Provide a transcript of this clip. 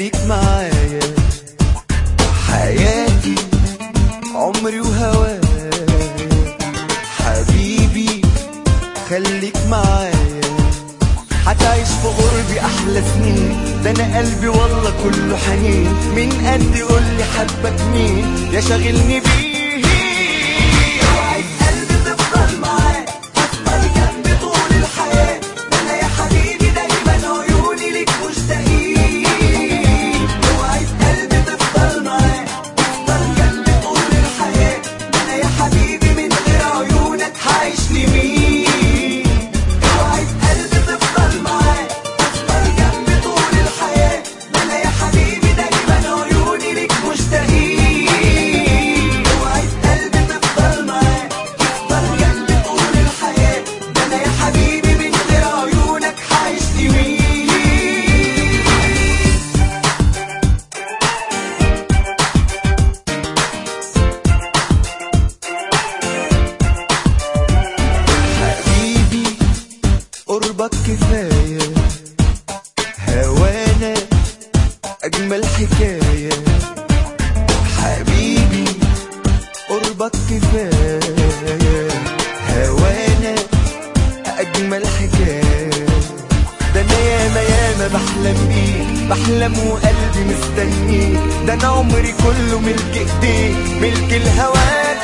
خليك معايا حياتي عمري وهوايا حبيبي خليك معايا هتعيش في غربي احلى سنين ده انا قلبي والله كله حنين من قد قولي حبك مين يا شاغلني بيه وعايز قلبي تفضل معاك تفضل جنبي طول الحياة ده انا يا حبيبي دايما عيوني ليك مشتاقين وعايز قلبي تفضل معاك تفضل جنبي طول الحياة ده انا يا حبيبي من غير عيونك هعيش لمين وعايز قلبي تفضل معاك تفضل جنبي طول الحياة ده انا يا حبيبي دايما عيوني ليك مشتاقين وعايز قلبي تفضل معاك تفضل جنبي طول الحياة ده انا يا حبيبي من غير عيونك هعيش لمين حبيبي قربك كفاية هوانا أجمل حكاية حبيبي قربك كفاية هوانا أجمل حكاية ده أنا ياما ياما بحلم بيك بحلم وقلبي مستنيك ده أنا عمري كله ملك إيديك ملك الهواك